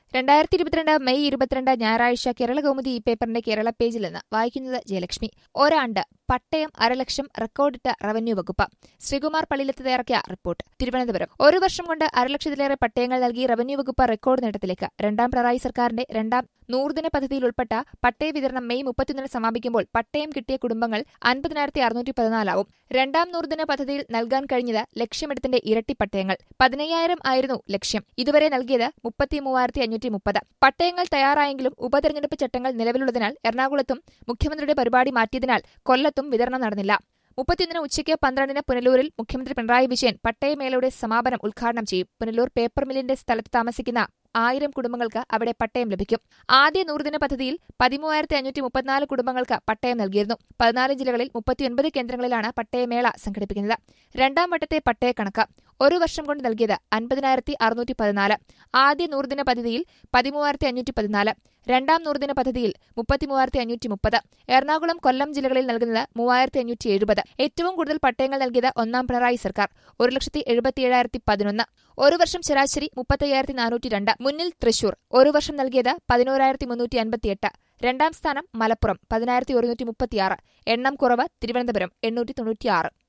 രണ്ടായിരത്തി ഇരുപത്തിരണ്ട് മെയ് ഇരുപത്തിരണ്ട് ഞായറാഴ്ച കേരള കൗമുദി ഈ പേപ്പറിന്റെ കേരള പേജിൽ നിന്ന് വായിക്കുന്നത് ജയലക്ഷ്മി ഒരാണ്ട് പട്ടയം അരലക്ഷം റെക്കോർഡിട്ട റവന്യൂ വകുപ്പ് ശ്രീകുമാർ പള്ളിയിലത്ത് തയ്യാറാക്കിയ റിപ്പോർട്ട് തിരുവനന്തപുരം ഒരു വർഷം കൊണ്ട് അരലക്ഷത്തിലേറെ പട്ടയങ്ങൾ നൽകി റവന്യൂ വകുപ്പ് റെക്കോർഡ് നേട്ടത്തിലേക്ക് രണ്ടാം പിണറായി സർക്കാരിന്റെ രണ്ടാം നൂറുദിന പദ്ധതിയിൽ ഉൾപ്പെട്ട പട്ടയ വിതരണം മെയ് മുപ്പത്തിയൊന്നിന് സമാപിക്കുമ്പോൾ പട്ടയം കിട്ടിയ കുടുംബങ്ങൾ അൻപതിനായിരത്തി അറുന്നൂറ്റി പതിനാലാവും രണ്ടാം നൂറുദിന പദ്ധതിയിൽ നൽകാൻ കഴിഞ്ഞത് ലക്ഷ്യമെടുത്തിന്റെ ഇരട്ടി പട്ടയങ്ങൾ പതിനയ്യായിരം ആയിരുന്നു ലക്ഷ്യം ഇതുവരെ നൽകിയത് മുപ്പത്തി മൂവായിരത്തി അഞ്ഞൂറ്റി മുപ്പത് പട്ടയങ്ങൾ തയ്യാറായെങ്കിലും ഉപതെരഞ്ഞെടുപ്പ് ചട്ടങ്ങൾ നിലവിലുള്ളതിനാൽ എറണാകുളത്തും മുഖ്യമന്ത്രിയുടെ പരിപാടി മാറ്റിയതിനാൽ കൊല്ലത്തും വിതരണം നടന്നില്ല മുപ്പത്തിയൊന്നിന് ഉച്ചയ്ക്ക് പന്ത്രണ്ടിന് പുനലൂരിൽ മുഖ്യമന്ത്രി പിണറായി വിജയൻ പട്ടയമേളയുടെ സമാപനം ഉദ്ഘാടനം ചെയ്യും പുനലൂർ പേപ്പർ മില്ലിന്റെ സ്ഥലത്ത് താമസിക്കുന്ന ആയിരം കുടുംബങ്ങൾക്ക് അവിടെ പട്ടയം ലഭിക്കും ആദ്യ നൂറുദിന പദ്ധതിയിൽ പതിമൂവായിരത്തി അഞ്ഞൂറ്റി മുപ്പത്തിനാല് കുടുംബങ്ങൾക്ക് പട്ടയം നൽകിയിരുന്നു പതിനാല് ജില്ലകളിൽ മുപ്പത്തിയൊൻപത് കേന്ദ്രങ്ങളിലാണ് പട്ടയമേള സംഘടിപ്പിക്കുന്നത് രണ്ടാം വട്ടത്തെ പട്ടയക്കണക്ക് ഒരു വർഷം കൊണ്ട് നൽകിയത് അൻപതിനായിരത്തി അറുന്നൂറ്റി പതിനാല് ആദ്യ നൂറുദിന പദ്ധതിയിൽ പതിമൂവായിരത്തി അഞ്ഞൂറ്റി പതിനാല് രണ്ടാം നൂറുദിന പദ്ധതിയിൽ മുപ്പത്തിമൂവായിരത്തി അഞ്ഞൂറ്റി മുപ്പത് എറണാകുളം കൊല്ലം ജില്ലകളിൽ നൽകുന്നത് മൂവായിരത്തി അഞ്ഞൂറ്റി എഴുപത് ഏറ്റവും കൂടുതൽ പട്ടയങ്ങൾ നൽകിയത് ഒന്നാം പിണറായി സർക്കാർ ഒരു ലക്ഷത്തി എഴുപത്തിയേഴായിരത്തി പതിനൊന്ന് ഒരു വർഷം ശരാശരി മുപ്പത്തയ്യായിരത്തി നാനൂറ്റി രണ്ട് മുന്നിൽ തൃശൂർ ഒരു വർഷം നൽകിയത് പതിനോരായിരത്തി മുന്നൂറ്റി അൻപത്തിയെട്ട് രണ്ടാം സ്ഥാനം മലപ്പുറം പതിനായിരത്തി ഒരുന്നൂറ്റി മുപ്പത്തിയാറ് എണ്ണം കുറവ് തിരുവനന്തപുരം എണ്ണൂറ്റി തൊണ്ണൂറ്റിയാറ്